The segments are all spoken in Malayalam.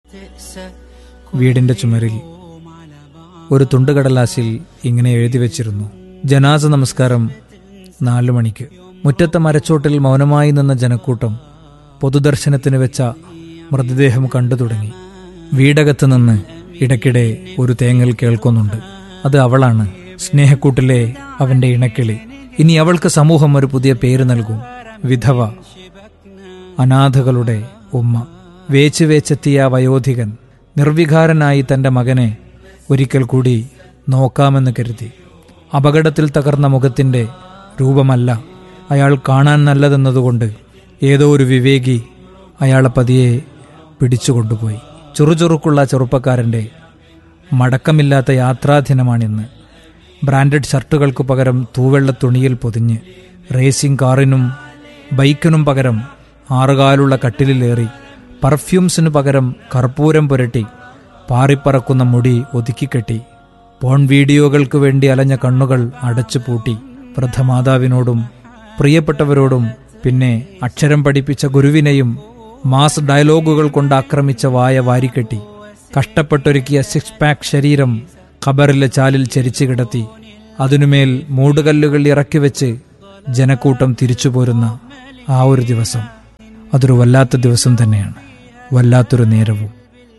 വീടിന്റെ ചുമരിൽ ഒരു തുണ്ടുകടലാസിൽ ഇങ്ങനെ എഴുതി വച്ചിരുന്നു ജനാസ നമസ്കാരം നാലു മണിക്ക് മുറ്റത്തെ മരച്ചോട്ടിൽ മൗനമായി നിന്ന ജനക്കൂട്ടം പൊതുദർശനത്തിന് വെച്ച മൃതദേഹം കണ്ടു തുടങ്ങി വീടകത്ത് നിന്ന് ഇടയ്ക്കിടെ ഒരു തേങ്ങൽ കേൾക്കുന്നുണ്ട് അത് അവളാണ് സ്നേഹക്കൂട്ടിലെ അവന്റെ ഇണക്കിളി ഇനി അവൾക്ക് സമൂഹം ഒരു പുതിയ പേര് നൽകും വിധവ അനാഥകളുടെ ഉമ്മ വേച്ച് വേച്ചെത്തിയ ആ വയോധികൻ നിർവികാരനായി തന്റെ മകനെ ഒരിക്കൽ കൂടി നോക്കാമെന്ന് കരുതി അപകടത്തിൽ തകർന്ന മുഖത്തിന്റെ രൂപമല്ല അയാൾ കാണാൻ നല്ലതെന്നതുകൊണ്ട് ഏതോ ഒരു വിവേകി അയാളെ പതിയെ പിടിച്ചുകൊണ്ടുപോയി ചുറുചുറുക്കുള്ള ചെറുപ്പക്കാരന്റെ മടക്കമില്ലാത്ത യാത്രാദിനമാണിന്ന് ബ്രാൻഡഡ് ഷർട്ടുകൾക്ക് പകരം തൂവെള്ള തുണിയിൽ പൊതിഞ്ഞ് റേസിംഗ് കാറിനും ബൈക്കിനും പകരം ആറുകാലുള്ള കട്ടിലിലേറി പർഫ്യൂംസിനു പകരം കർപ്പൂരം പുരട്ടി പാറിപ്പറക്കുന്ന മുടി ഒതുക്കിക്കെട്ടി പോൺ വീഡിയോകൾക്ക് വേണ്ടി അലഞ്ഞ കണ്ണുകൾ അടച്ചു പൂട്ടി വൃദ്ധമാതാവിനോടും പ്രിയപ്പെട്ടവരോടും പിന്നെ അക്ഷരം പഠിപ്പിച്ച ഗുരുവിനെയും മാസ് ഡയലോഗുകൾ കൊണ്ട് ആക്രമിച്ച വായ വാരിക്കെട്ടി കഷ്ടപ്പെട്ടൊരുക്കിയ സിക്സ് പാക്ക് ശരീരം ഖബറിലെ ചാലിൽ ചരിച്ചു കിടത്തി അതിനുമേൽ മൂടുകല്ലുകൾ ഇറക്കി വെച്ച് ജനക്കൂട്ടം തിരിച്ചു പോരുന്ന ആ ഒരു ദിവസം അതൊരു വല്ലാത്ത ദിവസം തന്നെയാണ് വല്ലാത്തൊരു നേരവും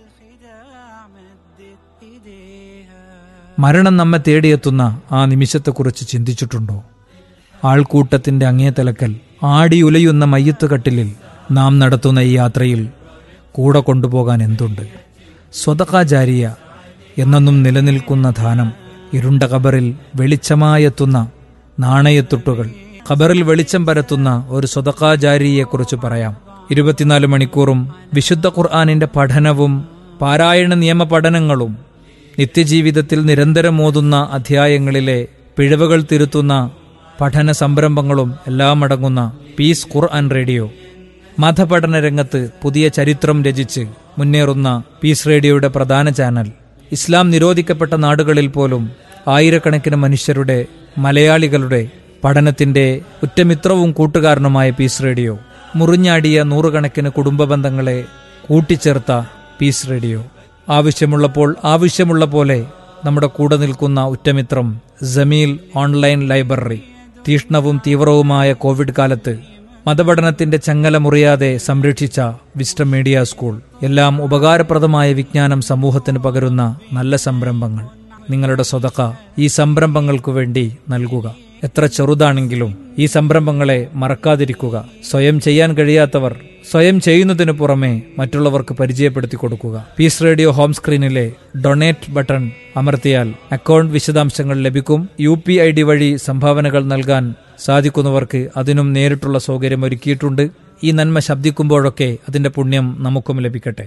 മരണം നമ്മെ തേടിയെത്തുന്ന ആ നിമിഷത്തെക്കുറിച്ച് ചിന്തിച്ചിട്ടുണ്ടോ ആൾക്കൂട്ടത്തിന്റെ അങ്ങേതലക്കൽ ആടിയുലയുന്ന മയ്യത്ത് കട്ടിലിൽ നാം നടത്തുന്ന ഈ യാത്രയിൽ കൂടെ കൊണ്ടുപോകാൻ എന്തുണ്ട് സ്വതകാചാരിയ എന്നെന്നും നിലനിൽക്കുന്ന ധാനം ഇരുണ്ട കബറിൽ വെളിച്ചമായെത്തുന്ന നാണയത്തുട്ടുകൾ ഖബറിൽ വെളിച്ചം പരത്തുന്ന ഒരു സ്വതകാചാരിയെക്കുറിച്ച് പറയാം ഇരുപത്തിനാല് മണിക്കൂറും വിശുദ്ധ ഖുർആാനിന്റെ പഠനവും പാരായണ നിയമ പഠനങ്ങളും നിത്യജീവിതത്തിൽ നിരന്തരം ഓതുന്ന അധ്യായങ്ങളിലെ പിഴവുകൾ തിരുത്തുന്ന പഠന സംരംഭങ്ങളും എല്ലാം അടങ്ങുന്ന പീസ് ഖുർആൻ റേഡിയോ മതപഠന രംഗത്ത് പുതിയ ചരിത്രം രചിച്ച് മുന്നേറുന്ന പീസ് റേഡിയോയുടെ പ്രധാന ചാനൽ ഇസ്ലാം നിരോധിക്കപ്പെട്ട നാടുകളിൽ പോലും ആയിരക്കണക്കിന് മനുഷ്യരുടെ മലയാളികളുടെ പഠനത്തിന്റെ ഉറ്റമിത്രവും കൂട്ടുകാരനുമായ പീസ് റേഡിയോ മുറിഞ്ഞാടിയ നൂറുകണക്കിന് കുടുംബ ബന്ധങ്ങളെ കൂട്ടിച്ചേർത്ത പീസ് റേഡിയോ ആവശ്യമുള്ളപ്പോൾ ആവശ്യമുള്ള പോലെ നമ്മുടെ കൂടെ നിൽക്കുന്ന ഉറ്റമിത്രം ജമീൽ ഓൺലൈൻ ലൈബ്രറി തീഷ്ണവും തീവ്രവുമായ കോവിഡ് കാലത്ത് മതപഠനത്തിന്റെ ചങ്ങല മുറിയാതെ സംരക്ഷിച്ച വിസ്റ്റം മീഡിയ സ്കൂൾ എല്ലാം ഉപകാരപ്രദമായ വിജ്ഞാനം സമൂഹത്തിന് പകരുന്ന നല്ല സംരംഭങ്ങൾ നിങ്ങളുടെ സ്വതക്ക ഈ സംരംഭങ്ങൾക്കു വേണ്ടി നൽകുക എത്ര ചെറുതാണെങ്കിലും ഈ സംരംഭങ്ങളെ മറക്കാതിരിക്കുക സ്വയം ചെയ്യാൻ കഴിയാത്തവർ സ്വയം ചെയ്യുന്നതിനു പുറമെ മറ്റുള്ളവർക്ക് പരിചയപ്പെടുത്തി കൊടുക്കുക പീസ് റേഡിയോ ഹോം സ്ക്രീനിലെ ഡൊണേറ്റ് ബട്ടൺ അമർത്തിയാൽ അക്കൗണ്ട് വിശദാംശങ്ങൾ ലഭിക്കും യു പി ഐ ഡി വഴി സംഭാവനകൾ നൽകാൻ സാധിക്കുന്നവർക്ക് അതിനും നേരിട്ടുള്ള സൗകര്യം ഒരുക്കിയിട്ടുണ്ട് ഈ നന്മ ശബ്ദിക്കുമ്പോഴൊക്കെ അതിന്റെ പുണ്യം നമുക്കും ലഭിക്കട്ടെ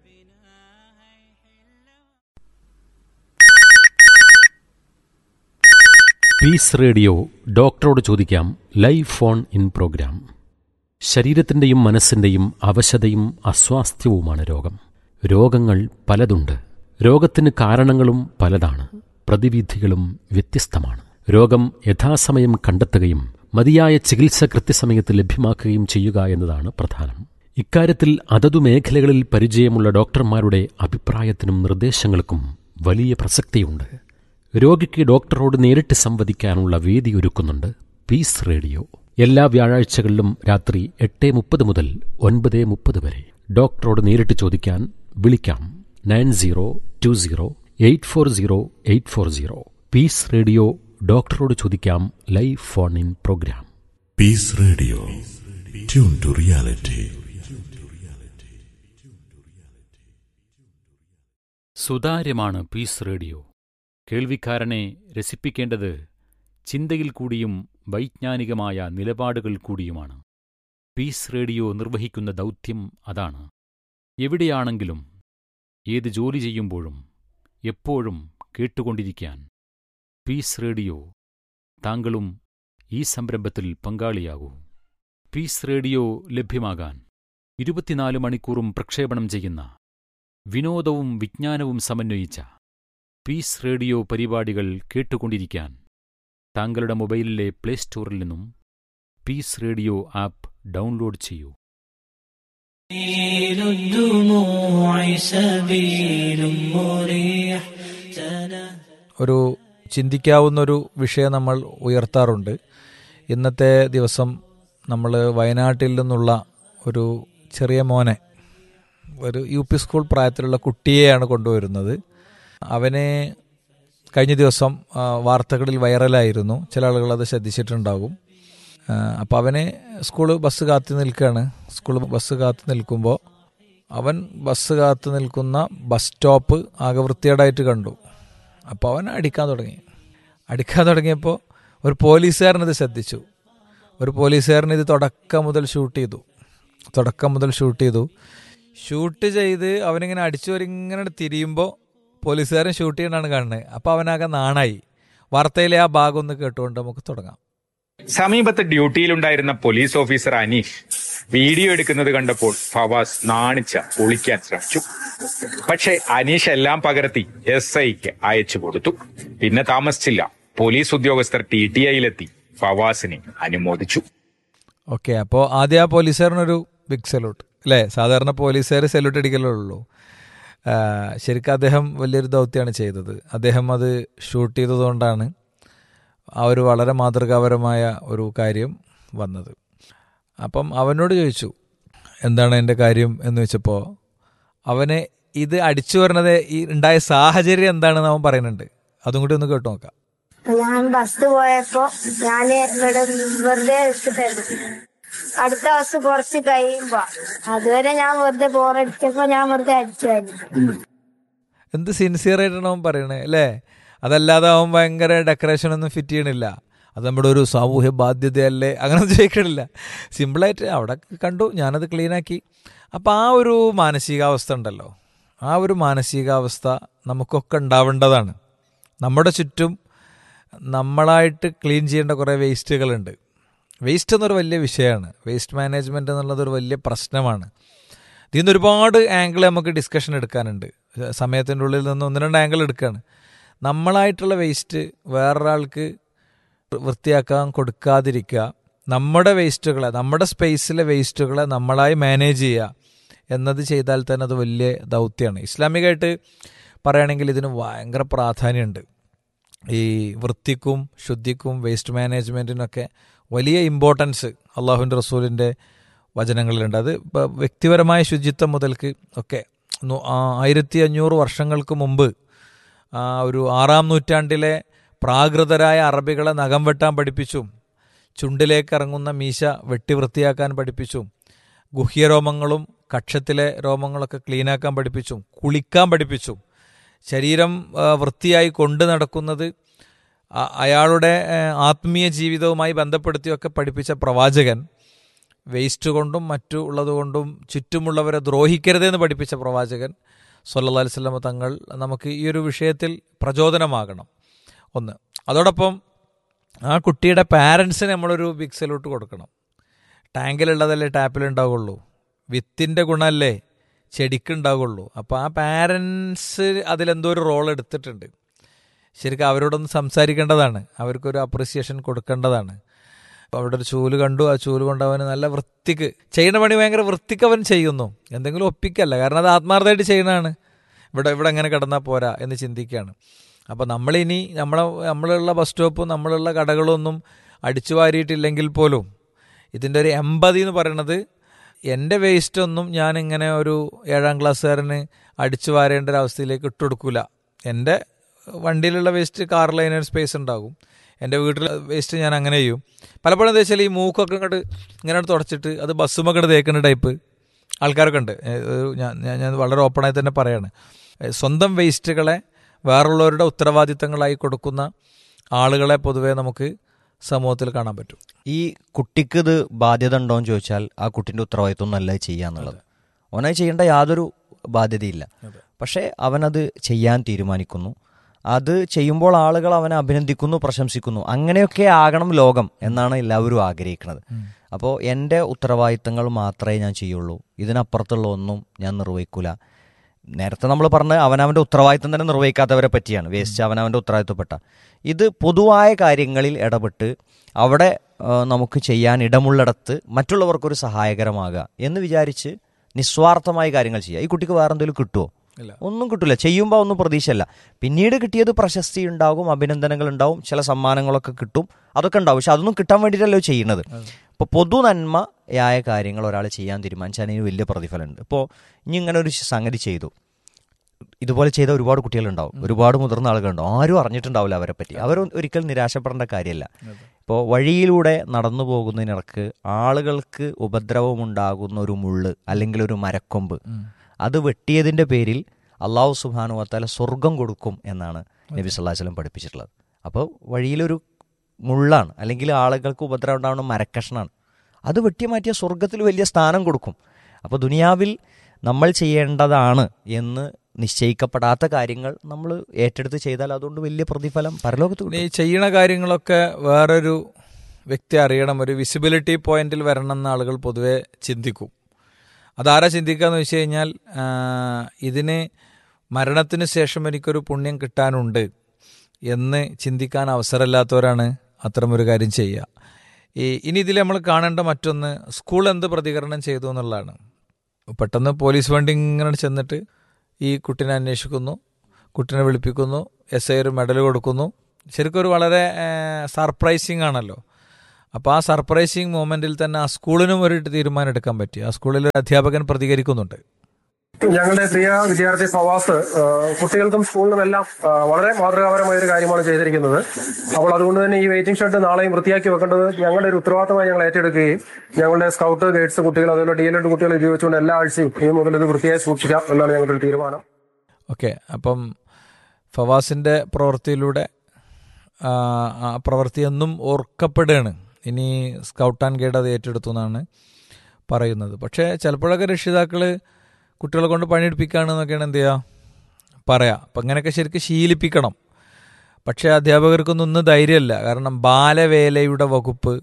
പീസ് റേഡിയോ ഡോക്ടറോട് ചോദിക്കാം ലൈവ് ഫോൺ ഇൻ പ്രോഗ്രാം ശരീരത്തിൻ്റെയും മനസ്സിൻ്റെയും അവശതയും അസ്വാസ്ഥ്യവുമാണ് രോഗം രോഗങ്ങൾ പലതുണ്ട് രോഗത്തിന് കാരണങ്ങളും പലതാണ് പ്രതിവിധികളും വ്യത്യസ്തമാണ് രോഗം യഥാസമയം കണ്ടെത്തുകയും മതിയായ ചികിത്സ കൃത്യസമയത്ത് ലഭ്യമാക്കുകയും ചെയ്യുക എന്നതാണ് പ്രധാനം ഇക്കാര്യത്തിൽ അതതു മേഖലകളിൽ പരിചയമുള്ള ഡോക്ടർമാരുടെ അഭിപ്രായത്തിനും നിർദ്ദേശങ്ങൾക്കും വലിയ പ്രസക്തിയുണ്ട് രോഗിക്ക് ഡോക്ടറോട് നേരിട്ട് സംവദിക്കാനുള്ള വേദി ഒരുക്കുന്നുണ്ട് പീസ് റേഡിയോ എല്ലാ വ്യാഴാഴ്ചകളിലും രാത്രി എട്ട് മുപ്പത് മുതൽ ഒൻപത് മുപ്പത് വരെ ഡോക്ടറോട് നേരിട്ട് ചോദിക്കാൻ വിളിക്കാം nine zero two zero eight four zero eight four zero peace radio ഡോക്ടറോട് ചോദിക്കാം live phone in programme Peace Radio. Tune to reality. സുതാര്യമാണ് പീസ് റേഡിയോ കേൾവിക്കാരനെ രസിപ്പിക്കേണ്ടത് ചിന്തയിൽ കൂടിയും വൈജ്ഞാനികമായ നിലപാടുകൾ കൂടിയുമാണ് പീസ് റേഡിയോ നിർവഹിക്കുന്ന ദൗത്യം അതാണ് എവിടെയാണെങ്കിലും ഏത് ജോലി ചെയ്യുമ്പോഴും എപ്പോഴും കേട്ടുകൊണ്ടിരിക്കാൻ പീസ് റേഡിയോ താങ്കളും ഈ സംരംഭത്തിൽ പങ്കാളിയാകൂ പീസ് റേഡിയോ ലഭ്യമാകാൻ ഇരുപത്തിനാല് മണിക്കൂറും പ്രക്ഷേപണം ചെയ്യുന്ന വിനോദവും വിജ്ഞാനവും സമന്വയിച്ച പീസ് റേഡിയോ പരിപാടികൾ കേട്ടുകൊണ്ടിരിക്കാൻ താങ്കളുടെ മൊബൈലിലെ പ്ലേ സ്റ്റോറിൽ നിന്നും പീസ് റേഡിയോ ആപ്പ് ഡൗൺലോഡ് ചെയ്യൂ سبيل الدموع سبيل مريح تنام ഒരു ചിന്തിക്കാവുന്ന ഒരു വിഷയം നമ്മൾ ഉയർത്താറുണ്ട് ഇന്നത്തെ ദിവസം നമ്മൾ വയനാട്ടിൽ നിന്നുള്ള ഒരു ചെറിയ മോനെ ഒരു യു പി സ്കൂൾ പ്രായത്തിലുള്ള കുട്ടിയെയാണ് കൊണ്ടുവരുന്നത് അവനെ കഴിഞ്ഞ ദിവസം ആ, വാർത്തകളിൽ വൈറലായിരുന്നു ചില ആളുകൾ അത് ശ്രദ്ധിച്ചിട്ടുണ്ടാകും അപ്പോൾ അവനെ സ്കൂൾ ബസ് കാത്തു നിൽക്കുകയാണ് സ്കൂൾ ബസ് കാത്തു നിൽക്കുമ്പോൾ അവൻ ബസ് കാത്തു നിൽക്കുന്ന ബസ് സ്റ്റോപ്പ് ആകെ വൃത്തികേടായിട്ട് കണ്ടു അപ്പോൾ അവൻ അടിക്കാൻ തുടങ്ങി അടിക്കാൻ തുടങ്ങിയപ്പോൾ ഒരു പോലീസുകാരൻ ഇത് ശ്രദ്ധിച്ചു ഒരു പോലീസുകാരൻ ഇത് തുടക്കം മുതൽ ഷൂട്ട് ചെയ്തു തുടക്കം മുതൽ ഷൂട്ട് ചെയ്തു ഷൂട്ട് ചെയ്ത് അവനിങ്ങനെ അടിച്ചു വരിങ്ങനെ തിരിയുമ്പോൾ പോലീസുകാരൻ ഷൂട്ട് ചെയ്യണതാണ് കാണുന്നത് അപ്പോൾ അവനാകെ നാണായി വാർത്തയിലെ ആ ഭാഗം ഒന്ന് കേട്ടുകൊണ്ട് നമുക്ക് തുടങ്ങാം സമീപത്ത് ഡ്യൂട്ടിയിലുണ്ടായിരുന്ന പോലീസ് ഓഫീസർ അനീഷ് വീഡിയോ എടുക്കുന്നത് കണ്ടപ്പോൾ ഫവാസ് നാണിച്ച ഒളിക്കാൻ ശ്രമിച്ചു പക്ഷേ അനീഷ് എല്ലാം പകർത്തി എസ് ഐക്ക് അയച്ചു കൊടുത്തു പിന്നെ താമസിച്ചില്ല പോലീസ് ഉദ്യോഗസ്ഥർ ടി ടി ഐയിലെത്തി ഫവാസിനെ അനുമോദിച്ചു ഓക്കെ അപ്പോൾ ആദ്യം ആ പോലീസുകാരനൊരു ബിഗ് സല്യൂട്ട് അല്ലേ സാധാരണ പോലീസുകാർ സല്യൂട്ട് അടിക്കലേ ഉള്ളൂ ആ, ശരിക്കും അദ്ദേഹം വലിയൊരു ദൗത്യമാണ് ചെയ്തത് അദ്ദേഹം അത് ഷൂട്ട് ചെയ്തതുകൊണ്ടാണ് ആ ഒരു വളരെ മാതൃകാപരമായ ഒരു കാര്യം വന്നത് അപ്പം അവനോട് ചോദിച്ചു എന്താണ് എൻ്റെ കാര്യം എന്ന് വെച്ചപ്പോൾ അവന് ഇത് അടിച്ചു വരുന്നത് ഈ ഉണ്ടായ സാഹചര്യം എന്താണെന്ന് അവൻ പറയുന്നുണ്ട് അതും കൂടി ഒന്ന് കേട്ടു നോക്കാം ഞാൻ ബസ് പോയപ്പോ ഞാന് ഇവിടെ വെറുതെ എടുത്തിട്ടായിരുന്നു അടുത്ത ബസ് കുറച്ച് കഴിയുമ്പോ അതുവരെ ഞാൻ വെറുതെ ബോറടിച്ചപ്പോ ഞാൻ വെറുതെ അടിച്ചായിരുന്നു എന്ത് സിൻസിയർ ആയിട്ടാണ് അവൻ പറയണേ അല്ലേ അതല്ലാതെ അവൻ ഭയങ്കര ഡെക്കറേഷൻ ഒന്നും ഫിറ്റ് ചെയ്യണില്ല അത് നമ്മുടെ ഒരു സാമൂഹ്യ ബാധ്യതയല്ലേ അങ്ങനെ ഒന്നും ചോദിക്കണില്ല സിമ്പിളായിട്ട് അവിടെ കണ്ടു ഞാനത് ക്ലീനാക്കി അപ്പം ആ ഒരു മാനസികാവസ്ഥ ഉണ്ടല്ലോ ആ ഒരു മാനസികാവസ്ഥ നമുക്കൊക്കെ ഉണ്ടാവേണ്ടതാണ് നമ്മുടെ ചുറ്റും നമ്മളായിട്ട് ക്ലീൻ ചെയ്യേണ്ട കുറേ വേസ്റ്റുകളുണ്ട് വേസ്റ്റ് എന്നൊരു വലിയ വിഷയമാണ് വേസ്റ്റ് മാനേജ്മെൻറ്റ് എന്നുള്ളത് ഒരു വലിയ പ്രശ്നമാണ് ഇതിൽ നിന്ന് ഒരുപാട് ആംഗിൾ നമുക്ക് ഡിസ്കഷൻ എടുക്കാനുണ്ട് സമയത്തിൻ്റെ ഉള്ളിൽ നിന്ന് ഒന്ന് രണ്ട് ആംഗിൾ എടുക്കുകയാണ് നമ്മളായിട്ടുള്ള വേസ്റ്റ് വേറൊരാൾക്ക് വൃത്തിയാക്കാൻ കൊടുക്കാതിരിക്കുക നമ്മുടെ വേസ്റ്റുകളെ നമ്മുടെ സ്പേസിലെ വേസ്റ്റുകളെ നമ്മളായി മാനേജ് ചെയ്യുക എന്നത് ചെയ്താൽ തന്നെ അത് വലിയ ദൗത്യമാണ് ഇസ്ലാമികമായിട്ട് പറയുകയാണെങ്കിൽ ഇതിന് ഭയങ്കര പ്രാധാന്യമുണ്ട് ഈ വൃത്തിക്കും ശുദ്ധിക്കും വേസ്റ്റ് മാനേജ്മെൻറ്റിനൊക്കെ വലിയ ഇമ്പോർട്ടൻസ് അള്ളാഹുവിൻ്റെ റസൂലിൻ്റെ വചനങ്ങളിലുണ്ട് അത് ഇപ്പം വ്യക്തിപരമായ ശുചിത്വം മുതൽക്ക് ഒക്കെ നു- ആ, ആയിരത്തി അഞ്ഞൂറ് വർഷങ്ങൾക്ക് മുമ്പ് ആ, ഒരു ആറാം നൂറ്റാണ്ടിലെ പ്രാകൃതരായ അറബികളെ നഖം വെട്ടാൻ പഠിപ്പിച്ചു ചുണ്ടിലേക്ക് ഇറങ്ങുന്ന മീശ വെട്ടി വൃത്തിയാക്കാൻ പഠിപ്പിച്ചു ഗുഹ്യരോമങ്ങളും കക്ഷത്തിലെ രോമങ്ങളൊക്കെ ക്ലീനാക്കാൻ പഠിപ്പിച്ചു കുളിക്കാൻ പഠിപ്പിച്ചു ശരീരം ആ, വൃത്തിയായി കൊണ്ടു നടക്കുന്നത് അ- അയാളുടെ ആ, ആത്മീയ ജീവിതവുമായി ബന്ധപ്പെടുത്തിയൊക്കെ പഠിപ്പിച്ച പ്രവാചകൻ വേസ്റ്റ് കൊണ്ടും മറ്റു ഉള്ളതുകൊണ്ടും ചുറ്റുമുള്ളവരെ ദ്രോഹിക്കരുതെന്ന് പഠിപ്പിച്ച പ്രവാചകൻ സല്ലല്ലാഹു അലൈഹി വസല്ലമ തങ്ങൾ നമുക്ക് ഈ ഒരു വിഷയത്തിൽ പ്രചോദനമാകണം ഒന്ന് അതോടൊപ്പം ആ കുട്ടിയുടെ പാരൻസിന് നമ്മളൊരു ബിഗ് സല്യൂട്ട് കൊടുക്കണം ടാങ്കിലുള്ളതല്ലേ ടാപ്പിലുണ്ടാവുള്ളൂ വിത്തിൻ്റെ ഗുണമല്ലേ ചെടിക്കുണ്ടാവുള്ളൂ അപ്പോൾ ആ പാരൻസ് അതിലെന്തോ ഒരു റോൾ എടുത്തിട്ടുണ്ട് ശരിക്കും അവരോടൊന്ന് സംസാരിക്കേണ്ടതാണ് അവർക്കൊരു അപ്രിസിയേഷൻ കൊടുക്കേണ്ടതാണ് അപ്പോൾ അവിടെ ഒരു ചൂല് കണ്ടു ആ ചൂല് കൊണ്ട് അവന് നല്ല വൃത്തിക്ക് ചെയ്യുന്ന പണി ഭയങ്കര വൃത്തിക്ക് അവൻ ചെയ്യുന്നു എന്തെങ്കിലും ഒപ്പിക്കല്ല കാരണം അത് ആത്മാർത്ഥമായിട്ട് ചെയ്യുന്നതാണ് ഇവിടെ ഇവിടെ എങ്ങനെ കിടന്നാൽ പോരാ എന്ന് ചിന്തിക്കുകയാണ് അപ്പോൾ നമ്മളിനി നമ്മളെ നമ്മളുള്ള ബസ് സ്റ്റോപ്പും നമ്മളുള്ള കടകളൊന്നും അടിച്ചു വാരിയിട്ടില്ലെങ്കിൽ പോലും ഇതിൻ്റെ ഒരു എമ്പതി എന്ന് പറയുന്നത് എൻ്റെ വേസ്റ്റ് ഒന്നും ഞാൻ ഇങ്ങനെ ഒരു ഏഴാം ക്ലാസ്സുകാരന് അടിച്ചു വാരേണ്ട ഒരു അവസ്ഥയിലേക്ക് ഇട്ടുകൊടുക്കൂല എൻ്റെ വണ്ടിയിലുള്ള വേസ്റ്റ് കാറിൽ അതിനൊരു സ്പേസ് ഉണ്ടാകും എൻ്റെ വീട്ടിലെ വേസ്റ്റ് ഞാൻ അങ്ങനെ ചെയ്യും പലപ്പോഴും എന്താ വെച്ചാൽ ഈ മൂക്കൊക്കെ ഇങ്ങോട്ട് ഇങ്ങനെ തുടച്ചിട്ട് അത് ബസ്സുമൊക്കെ ഇങ്ങോട്ട് തേക്കുന്ന ടൈപ്പ് ആൾക്കാരൊക്കെ ഉണ്ട് ഏ, ഒരു ഞാൻ ഞാൻ ഞാൻ വളരെ ഓപ്പണായി തന്നെ പറയാണ് ഏ, സ്വന്തം വേസ്റ്റുകളെ വേറുള്ളവരുടെ ഉത്തരവാദിത്തങ്ങളായി കൊടുക്കുന്ന ആളുകളെ പൊതുവേ നമുക്ക് സമൂഹത്തിൽ കാണാൻ പറ്റും ഈ കുട്ടിക്ക് ഇത് ബാധ്യത ഉണ്ടോ എന്ന് ചോദിച്ചാൽ ആ കുട്ടിന്റെ ഉത്തരവാദിത്വം ഒന്നല്ല ഇത് ചെയ്യാന്നുള്ളത് അവനത് ചെയ്യേണ്ട യാതൊരു ബാധ്യതയില്ല പക്ഷേ അവനത് ചെയ്യാൻ തീരുമാനിക്കുന്നു അത് ചെയ്യുമ്പോൾ ആളുകൾ അവനെ അഭിനന്ദിക്കുന്നു പ്രശംസിക്കുന്നു അങ്ങനെയൊക്കെ ആകണം ലോകം എന്നാണ് എല്ലാവരും ആഗ്രഹിക്കുന്നത് അപ്പോൾ എൻ്റെ ഉത്തരവാദിത്തങ്ങൾ മാത്രമേ ഞാൻ ചെയ്യുള്ളൂ ഇതിനപ്പുറത്തുള്ള ഒന്നും ഞാൻ നിർവഹിക്കൂല നേരത്തെ നമ്മൾ പറഞ്ഞ അവനവൻ്റെ ഉത്തരവാദിത്തം തന്നെ നിർവഹിക്കാത്തവരെ പറ്റിയാണ് വേസ്റ്റ് അവനവൻ്റെ ഉത്തരവാദിത്തപ്പെട്ട ഇത് പൊതുവായ കാര്യങ്ങളിൽ ഇടപെട്ട് അവിടെ ആ, നമുക്ക് ചെയ്യാൻ ഇടമുള്ളിടത്ത് മറ്റുള്ളവർക്കൊരു സഹായകരമാകുക എന്ന് വിചാരിച്ച് നിസ്വാർത്ഥമായി കാര്യങ്ങൾ ചെയ്യുക ഈ കുട്ടിക്ക് വേറെ എന്തെങ്കിലും കിട്ടുമോ ഒന്നും കിട്ടില്ല ചെയ്യുമ്പോൾ ഒന്നും പ്രതീക്ഷയല്ല പിന്നീട് കിട്ടിയത് പ്രശസ്തി ഉണ്ടാകും അഭിനന്ദനങ്ങൾ ഉണ്ടാവും ചില സമ്മാനങ്ങളൊക്കെ കിട്ടും അതൊക്കെ ഉണ്ടാവും പക്ഷെ അതൊന്നും കിട്ടാൻ വേണ്ടിയിട്ടല്ലോ ചെയ്യുന്നത് ഇപ്പോൾ പൊതു നന്മയായ കാര്യങ്ങൾ ഒരാൾ ചെയ്യാൻ തീരുമാനിച്ചാൽ അതിന് വലിയ പ്രതിഫലമുണ്ട് ഇപ്പോൾ ഇനി ഇങ്ങനെ ഒരു സംഗതി ചെയ്തു ഇതുപോലെ ചെയ്ത ഒരുപാട് കുട്ടികളുണ്ടാവും ഒരുപാട് മുതിർന്ന ആളുകളുണ്ടാവും ആരും അറിഞ്ഞിട്ടുണ്ടാവില്ല അവരെ പറ്റി അവർ ഒരിക്കലും നിരാശപ്പെടേണ്ട കാര്യമല്ല ഇപ്പോൾ വഴിയിലൂടെ നടന്നു പോകുന്നതിനിടക്ക് ആളുകൾക്ക് ഉപദ്രവമുണ്ടാകുന്ന ഒരു മുള്ള് അല്ലെങ്കിൽ ഒരു മരക്കൊമ്പ് അത് വെട്ടിയതിൻ്റെ പേരിൽ അള്ളാഹു സുബാനു വത്താല സ്വർഗം കൊടുക്കും എന്നാണ് നബി സല്ലാഹു വല്ലം പഠിപ്പിച്ചിട്ടുള്ളത് അപ്പോൾ വഴിയിലൊരു മുള്ളാണ് അല്ലെങ്കിൽ ആളുകൾക്ക് ഉപദ്രവം ഉണ്ടാകുന്ന മരക്കഷ്ണാണ് അത് വെട്ടി മാറ്റിയ സ്വർഗത്തിൽ വലിയ സ്ഥാനം കൊടുക്കും അപ്പോൾ ദുനിയാവിൽ നമ്മൾ ചെയ്യേണ്ടതാണ് എന്ന് നിശ്ചയിക്കപ്പെടാത്ത കാര്യങ്ങൾ നമ്മൾ ഏറ്റെടുത്ത് ചെയ്താൽ അതുകൊണ്ട് വലിയ പ്രതിഫലം പരലോകത്ത് ഈ കിട്ടും. ചെയ്യണ കാര്യങ്ങളൊക്കെ വേറൊരു വ്യക്തി അറിയണം ഒരു വിസിബിലിറ്റി പോയിന്റിൽ വരണം എന്ന് ആളുകൾ പൊതുവെ ചിന്തിക്കും അതാരാ ചിന്തിക്കുക എന്ന് വെച്ച് കഴിഞ്ഞാൽ ആ, ഇതിന് മരണത്തിന് ശേഷം എനിക്കൊരു പുണ്യം കിട്ടാനുണ്ട് എന്ന് ചിന്തിക്കാൻ അവസരമില്ലാത്തവരാണ് അത്തരമൊരു കാര്യം ചെയ്യുക ഈ ഇനി ഇതിൽ നമ്മൾ കാണേണ്ട മറ്റൊന്ന് സ്കൂൾ എന്ത് പ്രതികരണം ചെയ്തു എന്നുള്ളതാണ് പെട്ടെന്ന് പോലീസ് വണ്ടി ഇങ്ങനെ ചെന്നിട്ട് ഈ കുട്ടിനെ അന്വേഷിക്കുന്നു കുട്ടിനെ വിളിപ്പിക്കുന്നു എസ് ഐ ഒരു മെഡൽ കൊടുക്കുന്നു ശരിക്കും ഒരു വളരെ സർപ്രൈസിങ് ആണല്ലോ അപ്പോൾ ആ സർപ്രൈസിങ് മൊമെന്റിൽ തന്നെ ആ സ്കൂളിനും ഒരു തീരുമാനം എടുക്കാൻ പറ്റി ആ സ്കൂളിൽ ഒരു അധ്യാപകൻ പ്രതികരിക്കുന്നുണ്ട് ഞങ്ങളുടെ പ്രിയ വിദ്യാർത്ഥി ഫവാസ് ആ, കുട്ടികൾക്കും സ്കൂളിനും എല്ലാം ആ, വളരെ മാതൃകാപരമായ ഒരു കാര്യമാണ് ചെയ്തിരിക്കുന്നത് അപ്പോൾ അതുകൊണ്ട് തന്നെ ഈ വെയിറ്റിംഗ് ഷെഡ് നാളെയും വൃത്തിയാക്കി വെക്കേണ്ടത് ഞങ്ങളുടെ ഒരു ഉത്തരവാദിത്തമായി ഞങ്ങൾ ഏറ്റെടുക്കുകയും ഞങ്ങളുടെ സ്കൗട്ട് ഗൈഡ്സ് കുട്ടികൾ അതുപോലെ ഡി എൽ എഡ് കുട്ടികൾ ഉപയോഗിച്ചുകൊണ്ട് എല്ലാ ആഴ്ചയും ഇനി മുതൽ ഇത് വൃത്തിയായി സൂക്ഷിക്കാം എന്നാണ് ഞങ്ങളുടെ ഒരു തീരുമാനം ഓക്കെ അപ്പം ഫവാസിൻ്റെ പ്രവൃത്തിയിലൂടെ ആ, ആ പ്രവൃത്തി എന്നും ഓർക്കപ്പെടുകയാണ് ഇനി സ്കൗട്ട് ആൻഡ് ഗൈഡ് അത് ഏറ്റെടുത്തു എന്നാണ് പറയുന്നത് പക്ഷേ ചിലപ്പോഴൊക്കെ രക്ഷിതാക്കൾ കുട്ടികളെ കൊണ്ട് പണിയെടുപ്പിക്കുകയാണെന്നൊക്കെയാണ് എന്ത് ചെയ്യുക പറയാം അപ്പം അങ്ങനെയൊക്കെ ശരിക്കും ശീലിപ്പിക്കണം പക്ഷേ അധ്യാപകർക്കൊന്നും ഒന്നും ധൈര്യമല്ല കാരണം ബാലവേലയുടെ വകുപ്പ്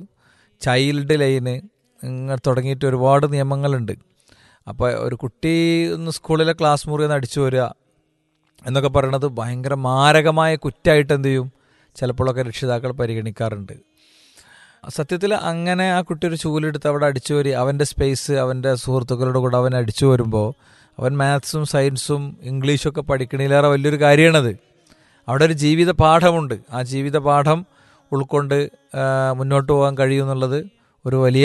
ചൈൽഡ് ലൈന് ഇങ്ങനെ തുടങ്ങിയിട്ട് ഒരുപാട് നിയമങ്ങളുണ്ട് അപ്പോൾ ഒരു കുട്ടി ഒന്ന് സ്കൂളിലെ ക്ലാസ് മുറി ഒന്ന് അടിച്ചു വരിക എന്നൊക്കെ പറയണത് ഭയങ്കര മാരകമായ കുറ്റമായിട്ട് എന്ത് ചെയ്യും ചിലപ്പോഴൊക്കെ രക്ഷിതാക്കൾ പരിഗണിക്കാറുണ്ട് സത്യത്തിൽ അങ്ങനെ ആ കുട്ടി ഒരു ചൂലെടുത്ത് അവിടെ അടിച്ചു വരി അവൻ്റെ സ്പേസ് അവൻ്റെ സുഹൃത്തുക്കളുടെ കൂടെ അവൻ അടിച്ചു വരുമ്പോൾ അവൻ മാത്സും സയൻസും ഇംഗ്ലീഷും ഒക്കെ പഠിക്കണതിലേറെ വലിയൊരു കാര്യമാണത് അവിടെ ഒരു ജീവിത പാഠമുണ്ട് ആ ജീവിത പാഠം ഉൾക്കൊണ്ട് ആ, മുന്നോട്ട് പോകാൻ കഴിയുമെന്നുള്ളത് ഒരു വലിയ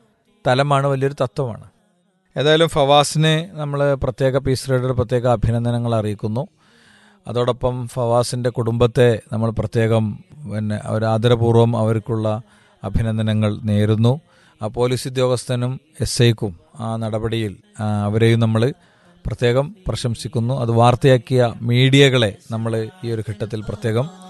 തലമാണ് വലിയൊരു തത്വമാണ് ഏതായാലും ഫവാസിന് നമ്മൾ പ്രത്യേക പീസ് റൈഡർ പ്രത്യേക അഭിനന്ദനങ്ങൾ അറിയിക്കുന്നു അതോടൊപ്പം ഫവാസിൻ്റെ കുടുംബത്തെ നമ്മൾ പ്രത്യേകം പിന്നെ ഒരു ആദരപൂർവ്വം അവർക്കുള്ള അഭിനന്ദനങ്ങൾ നേരുന്നു ആ പോലീസ് ഉദ്യോഗസ്ഥനും എസ് ഐക്കും ആ നടപടിയിൽ ആ, അവരെയും നമ്മൾ പ്രത്യേകം പ്രശംസിക്കുന്നു അത് വാർത്തയാക്കിയ മീഡിയകളെ നമ്മൾ ഈ ഒരു ഘട്ടത്തിൽ പ്രത്യേകം